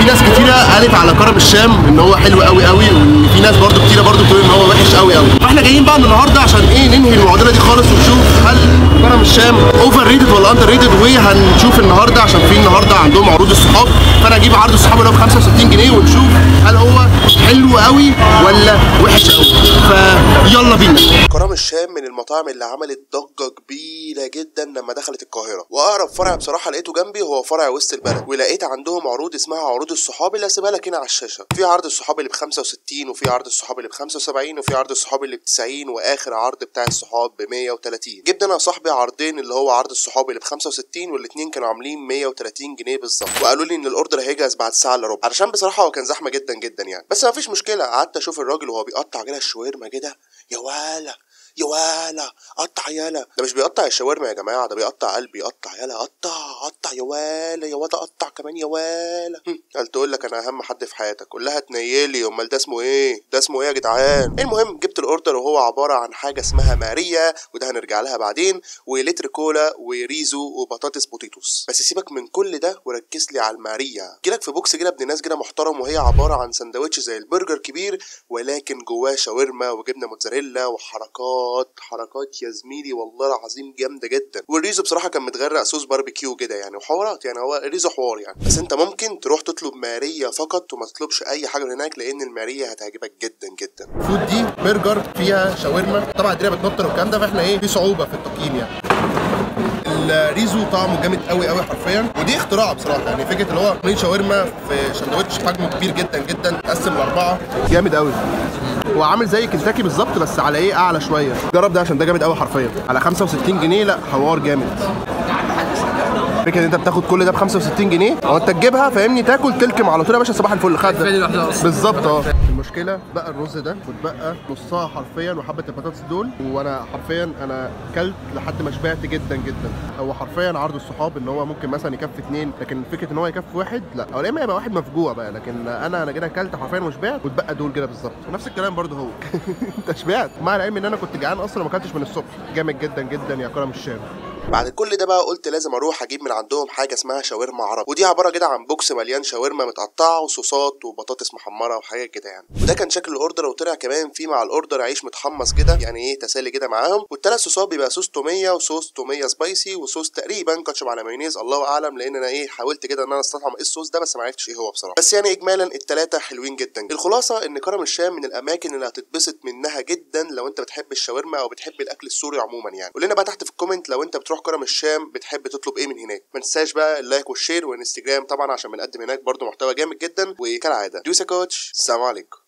ناس كتيره قالت على كرم الشام ان هو حلو قوي قوي وان في ناس برضو كتيره برضو بتقول ان هو وحش قوي قوي فاحنا جايين بقى النهارده عشان ايه ننهي المعضله دي خالص ونشوف هل كرم الشام اوفر ريتد ولا اندر ريتد وهنشوف النهارده عشان في النهارده عندهم عروض الصحاب فانا اجيب عرض الصحاب اللي هو ب 65 جنيه ونشوف هل هو حلو قوي ولا وحش قوي فيلا بينا كرم الشام من المطاعم اللي عملت ضجة كبيرة جدا لما دخلت القاهرة وأقرب فرع بصراحة لقيته جنبي هو فرع وسط البلد ولقيت عندهم عروض اسمها عروض الصحاب اللي هسيبها لك هنا على الشاشة في عرض الصحاب اللي ب 65 وفي عرض الصحاب اللي ب 75 وفي عرض الصحاب اللي ب 90 وآخر عرض بتاع الصحاب ب 130 جبت أنا وصاحبي عرضين اللي هو عرض الصحاب اللي ب 65 والاتنين كانوا عاملين 130 جنيه بالظبط وقالوا لي إن الأوردر هيجهز بعد ساعة إلا ربع علشان بصراحة هو كان زحمة جدا جدا يعني بس ما فيش مشكلة قعدت أشوف الراجل وهو بيقطع كده الشاورما كده يا ولا يا ولا قطع يالا ده مش بيقطع الشاورما يا جماعه ده بيقطع قلبي قطع يالا قطع قطع يا ولا يا ولا قطع كمان يا ولا هم، قال تقول لك انا اهم حد في حياتك قول لها تنيلي امال ده اسمه ايه ده اسمه ايه يا جدعان المهم جبت الاوردر وهو عباره عن حاجه اسمها ماريا وده هنرجع لها بعدين ولتر كولا وريزو وبطاطس بوتيتوس بس سيبك من كل ده وركز لي على الماريا جيلك في بوكس كده ابن ناس كده محترم وهي عباره عن سندوتش زي البرجر كبير ولكن جواه شاورما وجبنه موتزاريلا وحركات حركات يا زميلي والله العظيم جامده جدا والريزو بصراحه كان متغرق صوص باربيكيو كده يعني وحوارات يعني هو الريزو حوار يعني بس انت ممكن تروح تطلب ماريا فقط وما تطلبش اي حاجه من هناك لان الماريا هتعجبك جدا جدا الفود دي برجر فيها شاورما طبعا الدنيا بتنطر والكلام ده فاحنا ايه في صعوبه في التقييم يعني الريزو طعمه جامد قوي قوي حرفيا ودي اختراع بصراحه يعني فكره اللي هو عاملين شاورما في سندوتش حجمه كبير جدا جدا تقسم لاربعه جامد قوي هو عامل زي كنتاكي بالظبط بس على ايه اعلى شويه جرب ده عشان ده جامد قوي حرفيا على 65 جنيه لا حوار جامد فكره ان انت بتاخد كل ده ب 65 جنيه او انت تجيبها فاهمني تاكل تلكم على طول يا باشا صباح الفل خد الفادي لوحدها أصلا. بالظبط اه المشكله بقى الرز ده واتبقى نصها حرفيا وحبه البطاطس دول وانا حرفيا انا كلت لحد ما شبعت جدا جدا هو حرفيا عرض الصحاب ان هو ممكن مثلا يكفي اثنين لكن فكره ان هو يكفي واحد لا او يا اما يبقى واحد مفجوع بقى لكن انا انا كده كلت حرفيا وشبعت واتبقى دول كده بالظبط ونفس الكلام برضه هو انت شبعت مع العلم ان انا كنت جعان اصلا وما اكلتش من الصبح جامد جدا جدا يا كرم الشام بعد كل ده بقى قلت لازم اروح اجيب من عندهم حاجه اسمها شاورما عربي ودي عباره كده عن بوكس مليان شاورما متقطعه وصوصات وبطاطس محمره وحاجات كده يعني وده كان شكل الاوردر وطلع كمان في مع الاوردر عيش متحمص كده يعني ايه تسالي كده معاهم والثلاث صوصات بيبقى صوص توميه وصوص توميه سبايسي وصوص تقريبا كاتشب على مايونيز الله اعلم لان انا ايه حاولت كده ان انا استطعم ايه الصوص ده بس ما عرفتش ايه هو بصراحه بس يعني اجمالا الثلاثه حلوين جدا الخلاصه ان كرم الشام من الاماكن اللي هتتبسط منها جدا لو انت بتحب الشاورما او بتحب الاكل السوري عموما يعني قول لنا بقى تحت في الكومنت لو انت بتروح كرم الشام بتحب تطلب ايه من هناك ما تنساش بقى اللايك والشير والانستجرام طبعا عشان بنقدم هناك برضو محتوى جامد جدا وكالعاده دوسا كوتش السلام عليكم